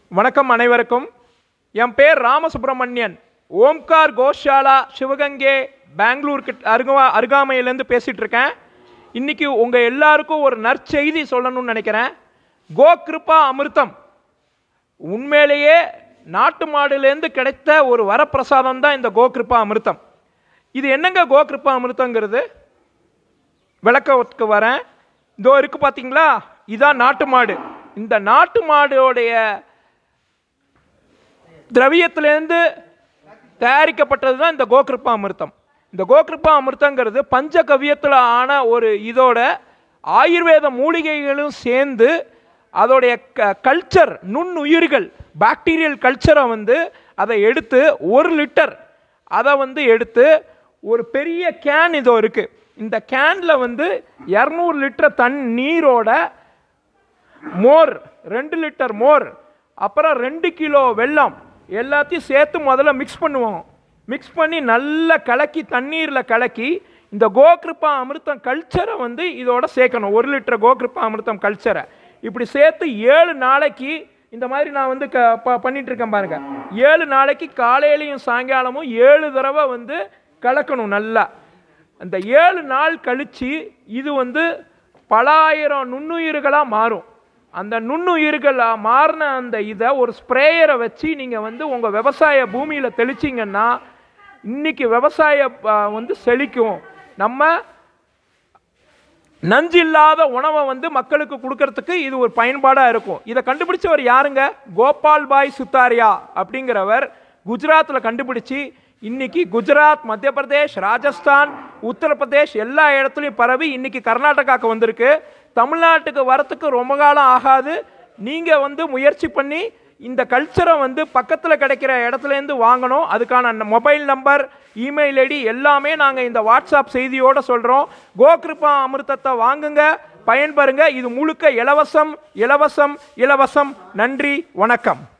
வணக்கம் அனைவருக்கும் என் பேர் ராமசுப்ரமணியன் ஓம்கார் கோஷாலா சிவகங்கை பெங்களூர் கிட்ட அருகா அருகாமையிலேருந்து பேசிகிட்டு இருக்கேன் இன்றைக்கி உங்கள் எல்லாருக்கும் ஒரு நற்செய்தி சொல்லணும்னு நினைக்கிறேன் கோகிருபா அமிர்தம் உண்மையிலேயே நாட்டு மாடுலேருந்து கிடைத்த ஒரு வரப்பிரசாதம் தான் இந்த கோகிருபா அமிர்தம் இது என்னங்க கோகிருபா அமிர்தங்கிறது விளக்கத்துக்கு வரேன் இதோ இருக்கு பார்த்தீங்களா இதான் நாட்டு மாடு இந்த நாட்டு மாடோடைய திரவியத்திலேருந்து தயாரிக்கப்பட்டது தான் இந்த கோகிருப்பா அமிர்தம் இந்த கோகிருப்பா அமிர்தங்கிறது பஞ்சகவியத்தில் ஆன ஒரு இதோட ஆயுர்வேத மூலிகைகளும் சேர்ந்து அதோடைய க கல்ச்சர் நுண்ணுயிர்கள் பாக்டீரியல் கல்ச்சரை வந்து அதை எடுத்து ஒரு லிட்டர் அதை வந்து எடுத்து ஒரு பெரிய கேன் இதோ இருக்குது இந்த கேனில் வந்து இரநூறு லிட்டர் தன் நீரோட மோர் ரெண்டு லிட்டர் மோர் அப்புறம் ரெண்டு கிலோ வெல்லம் எல்லாத்தையும் சேர்த்து முதல்ல மிக்ஸ் பண்ணுவோம் மிக்ஸ் பண்ணி நல்லா கலக்கி தண்ணீரில் கலக்கி இந்த கோகிருப்பா அமிர்தம் கல்ச்சரை வந்து இதோட சேர்க்கணும் ஒரு லிட்டர் கோகிருப்பா அமிர்தம் கல்ச்சரை இப்படி சேர்த்து ஏழு நாளைக்கு இந்த மாதிரி நான் வந்து க ப பண்ணிட்டு இருக்கேன் பாருங்க ஏழு நாளைக்கு காலையிலையும் சாயங்காலமும் ஏழு தடவை வந்து கலக்கணும் நல்லா அந்த ஏழு நாள் கழித்து இது வந்து பல ஆயிரம் நுண்ணுயிர்களாக மாறும் அந்த நுண்ணுயிர்களாக மாறின அந்த இதை ஒரு ஸ்ப்ரேயரை வச்சு நீங்கள் வந்து உங்கள் விவசாய பூமியில் தெளிச்சிங்கன்னா இன்னைக்கு விவசாய ஆ, வந்து செழிக்கும் நம்ம நஞ்சு இல்லாத உணவை வந்து மக்களுக்கு கொடுக்கறதுக்கு இது ஒரு பயன்பாடாக இருக்கும் இதை கண்டுபிடிச்சவர் யாருங்க கோபால் பாய் சுத்தாரியா அப்படிங்கிறவர் குஜராத்தில் கண்டுபிடிச்சி இன்னைக்கு குஜராத் மத்திய பிரதேஷ் ராஜஸ்தான் உத்தரப்பிரதேஷ் எல்லா இடத்துலையும் பரவி இன்னைக்கு கர்நாடகாவுக்கு வந்திருக்கு தமிழ்நாட்டுக்கு வரத்துக்கு ரொம்ப காலம் ஆகாது நீங்கள் வந்து முயற்சி பண்ணி இந்த கல்ச்சரை வந்து பக்கத்தில் கிடைக்கிற இடத்துலேருந்து வாங்கணும் அதுக்கான மொபைல் நம்பர் இமெயில் ஐடி எல்லாமே நாங்கள் இந்த வாட்ஸ்அப் செய்தியோடு சொல்கிறோம் கோகிருப்பா அமிர்தத்தை வாங்குங்க பயன்பெறுங்க இது முழுக்க இலவசம் இலவசம் இலவசம் நன்றி வணக்கம்